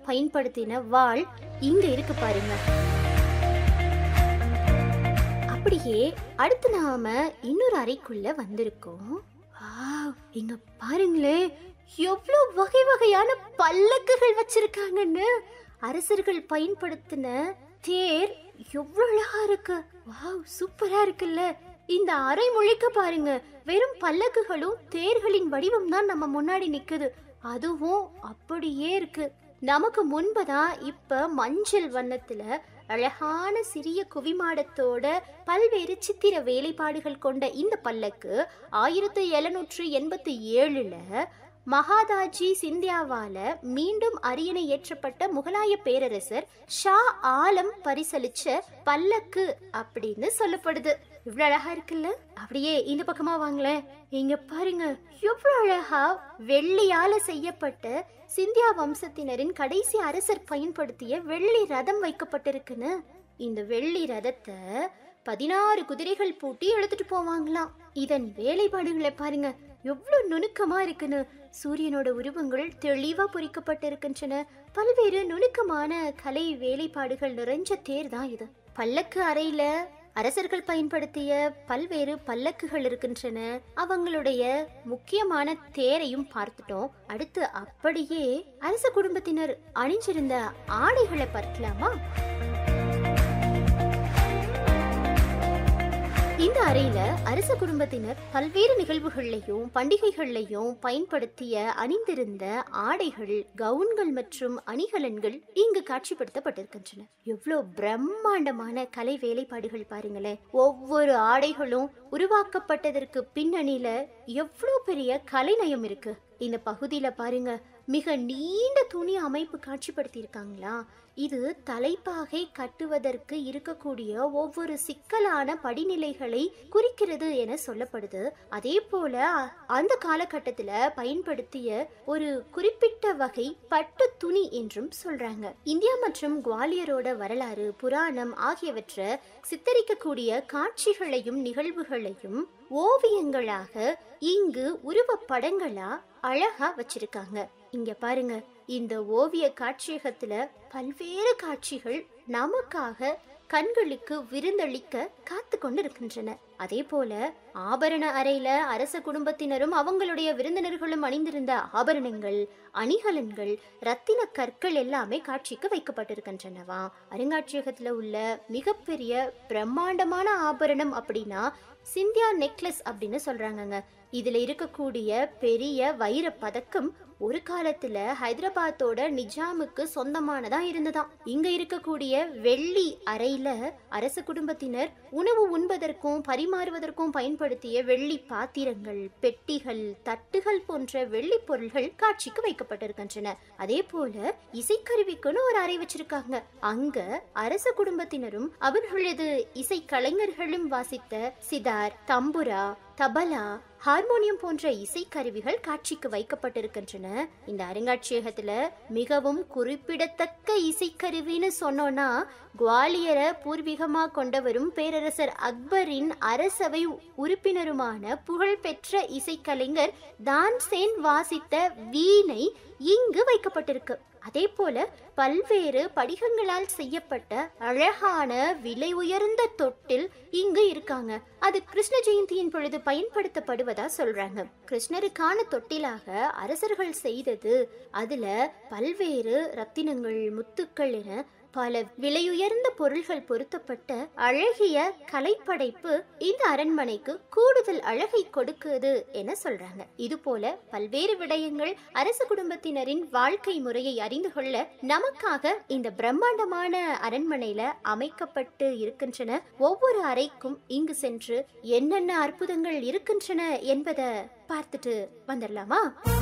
பயன்படுத்தின வாள் இங்க இருக்கு பாருங்க அப்படியே அடுத்து நாம இன்னொரு அறைக்குள்ள வந்திருக்கோம் வாவ், இங்க பாருங்களே எவ்வளவு வகை வகையான பல்லக்குகள் வச்சிருக்காங்கன்னு அரசர்கள் பயன்படுத்தின தேர் எவ்வளவு அழகா இருக்கு வாவ் சூப்பரா இருக்குல்ல இந்த அறை முழிக்க பாருங்க வெறும் பல்லக்குகளும் தேர்களின் வடிவம் தான் நம்ம முன்னாடி நிக்குது அதுவும் அப்படியே இருக்கு நமக்கு முன்பதான் இப்ப மஞ்சள் வண்ணத்துல அழகான சிறிய குவிமாடத்தோட பல்வேறு சித்திர வேலைப்பாடுகள் கொண்ட இந்த பல்லக்கு ஆயிரத்தி எழுநூற்று எண்பத்தி ஏழுல மகாதாஜி சிந்தியாவால மீண்டும் அரியணை ஏற்றப்பட்ட முகலாய பேரரசர் ஷா ஆலம் பரிசளிச்ச பல்லக்கு அப்படின்னு சொல்லப்படுது இவ்வளவு அழகா இருக்குல்ல அப்படியே இந்த பக்கமா வாங்களேன் இங்க பாருங்க எவ்வளவு அழகா வெள்ளியால செய்யப்பட்ட சிந்தியா வம்சத்தினரின் கடைசி அரசர் பயன்படுத்திய வெள்ளி ரதம் வைக்கப்பட்டிருக்குன்னு இந்த வெள்ளி ரதத்தை பதினாறு குதிரைகள் பூட்டி எடுத்துட்டு போவாங்களாம் இதன் வேலைப்பாடுகளை பாருங்க எவ்வளவு நுணுக்கமா இருக்குன்னு சூரியனோட உருவங்கள் தெளிவா பொறிக்கப்பட்டிருக்கின்றன பல்வேறு நுணுக்கமான கலை வேலைப்பாடுகள் நிறைஞ்ச தேர் தான் இது பல்லக்கு அறையில அரசர்கள் பயன்படுத்திய பல்வேறு பல்லக்குகள் இருக்கின்றன அவங்களுடைய முக்கியமான தேரையும் பார்த்துட்டோம் அடுத்து அப்படியே அரச குடும்பத்தினர் அணிஞ்சிருந்த ஆடைகளை பார்க்கலாமா இந்த அறையில அரச குடும்பத்தினர் பல்வேறு நிகழ்வுகள்லையும் பண்டிகைகள்லையும் பயன்படுத்திய அணிந்திருந்த ஆடைகள் கவுன்கள் மற்றும் அணிகலன்கள் இங்கு காட்சிப்படுத்தப்பட்டிருக்கின்றன எவ்வளவு பிரம்மாண்டமான கலை வேலைப்பாடுகள் பாருங்களேன் ஒவ்வொரு ஆடைகளும் உருவாக்கப்பட்டதற்கு பின்னணியில எவ்வளவு பெரிய கலைநயம் இருக்கு இந்த பகுதியில பாருங்க மிக நீண்ட துணி அமைப்பு காட்சிப்படுத்தி இருக்காங்களா இது தலைப்பாகை கட்டுவதற்கு இருக்கக்கூடிய ஒவ்வொரு சிக்கலான படிநிலைகளை குறிக்கிறது என சொல்லப்படுது அதே போல அ- அந்த காலகட்டத்துல பயன்படுத்திய ஒரு குறிப்பிட்ட வகை பட்டு துணி என்றும் சொல்றாங்க இந்தியா மற்றும் குவாலியரோட வரலாறு புராணம் ஆகியவற்றை சித்தரிக்கக்கூடிய காட்சிகளையும் நிகழ்வுகளையும் ஓவியங்களாக இங்கு உருவப்படங்களா அழகா வச்சிருக்காங்க இங்க பாருங்க இந்த ஓவிய காட்சியகத்துல பல்வேறு காட்சிகள் நமக்காக கண்களுக்கு விருந்தளிக்க காத்து கொண்டு இருக்கின்றன அதே போல ஆபரண அறையில அரச குடும்பத்தினரும் அவங்களுடைய விருந்தினர்களும் அணிந்திருந்த ஆபரணங்கள் அணிகலன்கள் ரத்தின கற்கள் எல்லாமே காட்சிக்கு வைக்கப்பட்டிருக்கின்றனவா அருங்காட்சியகத்துல உள்ள மிகப்பெரிய பிரம்மாண்டமான ஆபரணம் அப்படின்னா சிந்தியா நெக்லஸ் அப்படின்னு சொல்றாங்கங்க இதுல இருக்கக்கூடிய பெரிய வைர பதக்கம் ஒரு காலத்துல ஹைதராபாத்தோட நிஜாமுக்கு சொந்தமானதா இருந்ததாம் இங்க இருக்கக்கூடிய வெள்ளி அறையில அரச குடும்பத்தினர் உணவு உண்பதற்கும் பரிமாறுவதற்கும் பயன்படுத்திய வெள்ளி பாத்திரங்கள் பெட்டிகள் தட்டுகள் போன்ற வெள்ளி பொருள்கள் காட்சிக்கு வைக்கப்பட்டிருக்கின்றன அதே போல இசைக்கருவிக்குன்னு ஒரு அறை வச்சிருக்காங்க அங்க அரச குடும்பத்தினரும் அவர்களது இசை கலைஞர்களும் வாசித்த சிதார் தம்புரா தபலா ஹார்மோனியம் போன்ற இசைக்கருவிகள் காட்சிக்கு வைக்கப்பட்டிருக்கின்றன இந்த அருங்காட்சியகத்துல மிகவும் குறிப்பிடத்தக்க இசைக்கருவின்னு சொன்னோம்னா குவாலியரை பூர்வீகமா கொண்டவரும் பேரரசர் அக்பரின் அரசவை உறுப்பினருமான புகழ்பெற்ற இசைக்கலைஞர் தான்சேன் வாசித்த வீணை இங்கு வைக்கப்பட்டிருக்கு அதே போல பல்வேறு படிகங்களால் செய்யப்பட்ட அழகான விலை உயர்ந்த தொட்டில் இங்கு இருக்காங்க அது கிருஷ்ண ஜெயந்தியின் பொழுது பயன்படுத்தப்படுவதா சொல்றாங்க கிருஷ்ணருக்கான தொட்டிலாக அரசர்கள் செய்தது அதுல பல்வேறு ரத்தினங்கள் முத்துக்கள் என பல விலையுயர்ந்த பொருள்கள் பொருத்தப்பட்ட அழகிய கலைப்படைப்பு இந்த அரண்மனைக்கு கூடுதல் அழகை கொடுக்குது என சொல்றாங்க இது போல பல்வேறு விடயங்கள் அரச குடும்பத்தினரின் வாழ்க்கை முறையை அறிந்து கொள்ள நமக்காக இந்த பிரம்மாண்டமான அரண்மனையில அமைக்கப்பட்டு இருக்கின்றன ஒவ்வொரு அறைக்கும் இங்கு சென்று என்னென்ன அற்புதங்கள் இருக்கின்றன என்பதை பார்த்துட்டு வந்துடலாமா